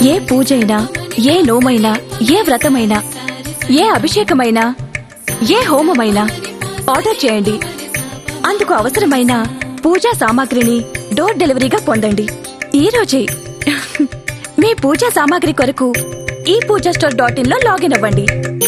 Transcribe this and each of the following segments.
ఏ పూజైనా ఏ నోమైనా ఏ వ్రతమైనా ఏ అభిషేకమైనా ఏ హోమమైనా ఆర్డర్ చేయండి అందుకు అవసరమైన పూజా సామాగ్రిని డోర్ డెలివరీగా పొందండి ఈ రోజే మీ పూజా సామాగ్రి కొరకు ఈ పూజా స్టోర్ డాట్ ఇన్ లో లాగిన్ అవ్వండి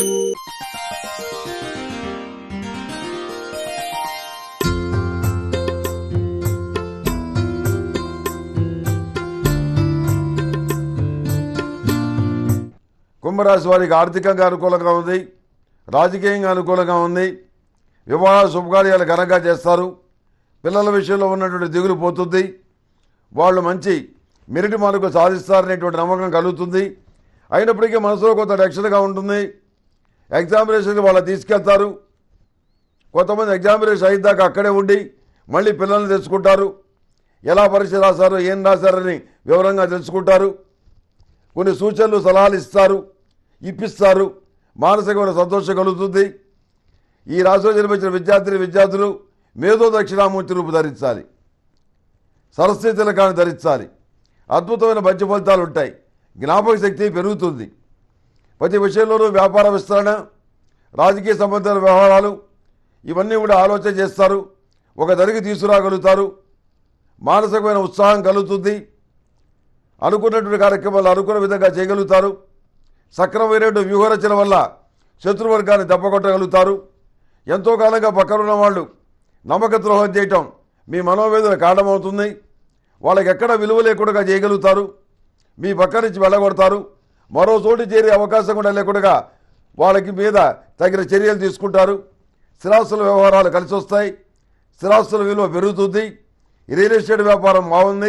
కుంభరాశి వారికి ఆర్థికంగా అనుకూలంగా ఉంది రాజకీయంగా అనుకూలంగా ఉంది వివాహ శుభకార్యాలు ఘనంగా చేస్తారు పిల్లల విషయంలో ఉన్నటువంటి దిగులు పోతుంది వాళ్ళు మంచి మెరిట్ మార్కు సాధిస్తారనేటువంటి నమ్మకం కలుగుతుంది అయినప్పటికీ మనసులో కొంత రక్షణగా ఉంటుంది ఎగ్జామినేషన్కి వాళ్ళు తీసుకెళ్తారు కొంతమంది ఎగ్జామినేషన్ అయిద్దాకా అక్కడే ఉండి మళ్ళీ పిల్లల్ని తెచ్చుకుంటారు ఎలా పరీక్ష రాశారు ఏం రాశారని వివరంగా తెలుసుకుంటారు కొన్ని సూచనలు సలహాలు ఇస్తారు ఇప్పిస్తారు మానసికమైన సంతోషం కలుగుతుంది ఈ రాశిలో జన్మించిన విద్యార్థిని విద్యార్థులు మేధో దక్షిణామూర్తి రూపు ధరించాలి సరస్వతి తిలకాన్ని ధరించాలి అద్భుతమైన మంచి ఫలితాలు ఉంటాయి జ్ఞాపక శక్తి పెరుగుతుంది ప్రతి విషయంలోనూ వ్యాపార విస్తరణ రాజకీయ సంబంధాల వ్యవహారాలు ఇవన్నీ కూడా ఆలోచన చేస్తారు ఒక దరికి తీసుకురాగలుగుతారు మానసికమైన ఉత్సాహం కలుగుతుంది అనుకున్నటువంటి కార్యక్రమాలు అనుకున్న విధంగా చేయగలుగుతారు సక్రమమైనటువంటి వ్యూహరచన వల్ల శత్రువర్గాన్ని దెబ్బకొట్టగలుగుతారు ఎంతో కాలంగా పక్కన ఉన్న వాళ్ళు నమ్మక ద్రోహం చేయటం మీ మనోవేదన కారణమవుతుంది వాళ్ళకి ఎక్కడ విలువ లేకుండా చేయగలుగుతారు మీ పక్క నుంచి వెళ్ళగొడతారు మరో చోటు చేరే అవకాశం కూడా లేకుండా వాళ్ళకి మీద తగిన చర్యలు తీసుకుంటారు స్థిరాస్తుల వ్యవహారాలు కలిసి వస్తాయి స్థిరాస్తుల విలువ పెరుగుతుంది రియల్ ఎస్టేట్ వ్యాపారం బాగుంది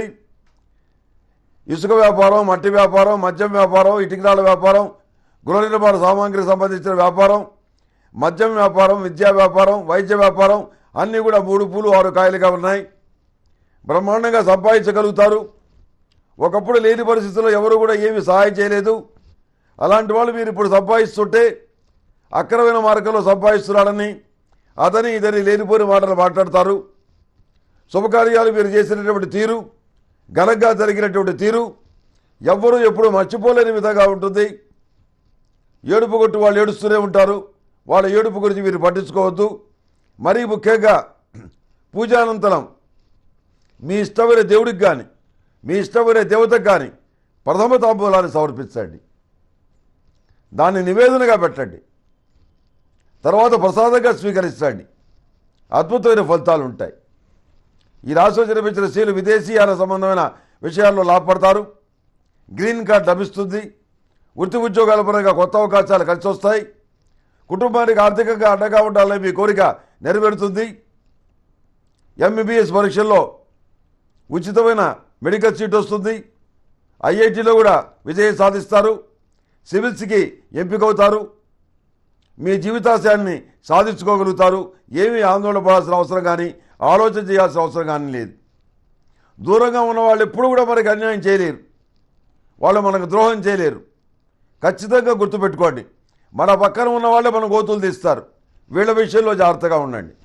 ఇసుక వ్యాపారం మట్టి వ్యాపారం మద్యం వ్యాపారం ఇటుకరాల వ్యాపారం గృహ నిర్మాణ సామాగ్రికి సంబంధించిన వ్యాపారం మద్యం వ్యాపారం విద్యా వ్యాపారం వైద్య వ్యాపారం అన్నీ కూడా మూడు పూలు ఆరు కాయలుగా ఉన్నాయి బ్రహ్మాండంగా సంపాదించగలుగుతారు ఒకప్పుడు లేని పరిస్థితుల్లో ఎవరు కూడా ఏమీ సహాయం చేయలేదు అలాంటి వాళ్ళు మీరు ఇప్పుడు సంపాదిస్తుంటే అక్రమైన మార్గంలో సంపాదిస్తున్నాడని అతని ఇతని లేనిపోయిన మాటలు మాట్లాడతారు శుభకార్యాలు మీరు చేసినటువంటి తీరు ఘనంగా జరిగినటువంటి తీరు ఎవ్వరూ ఎప్పుడు మర్చిపోలేని విధంగా ఉంటుంది ఏడుపు కొట్టు వాళ్ళు ఏడుస్తూనే ఉంటారు వాళ్ళ ఏడుపు గురించి మీరు పట్టించుకోవద్దు మరీ ముఖ్యంగా పూజానంతరం మీ ఇష్టమైన దేవుడికి కానీ మీ ఇష్టమైన దేవతకు కానీ ప్రథమ తాంబూలాన్ని సమర్పించండి దాన్ని నివేదనగా పెట్టండి తర్వాత ప్రసాదంగా స్వీకరించండి అద్భుతమైన ఫలితాలు ఉంటాయి ఈ రాశిలో జన్మించిన స్త్రీలు విదేశీయాల సంబంధమైన విషయాల్లో లాభపడతారు గ్రీన్ కార్డ్ లభిస్తుంది వృత్తి ఉద్యోగాల పరంగా కొత్త అవకాశాలు కలిసి వస్తాయి కుటుంబానికి ఆర్థికంగా అండగా ఉండాలని మీ కోరిక నెరవేరుతుంది ఎంబీబీఎస్ పరీక్షల్లో ఉచితమైన మెడికల్ సీట్ వస్తుంది ఐఐటిలో కూడా విజయం సాధిస్తారు సివిల్స్కి ఎంపికవుతారు మీ జీవితాశయాన్ని సాధించుకోగలుగుతారు ఏమీ ఆందోళన పడాల్సిన అవసరం కానీ ఆలోచన చేయాల్సిన అవసరం కానీ లేదు దూరంగా ఉన్న వాళ్ళు ఎప్పుడు కూడా మనకి అన్యాయం చేయలేరు వాళ్ళు మనకు ద్రోహం చేయలేరు ఖచ్చితంగా గుర్తుపెట్టుకోండి మన పక్కన ఉన్న వాళ్ళే మన గోతులు తీస్తారు వీళ్ళ విషయంలో జాగ్రత్తగా ఉండండి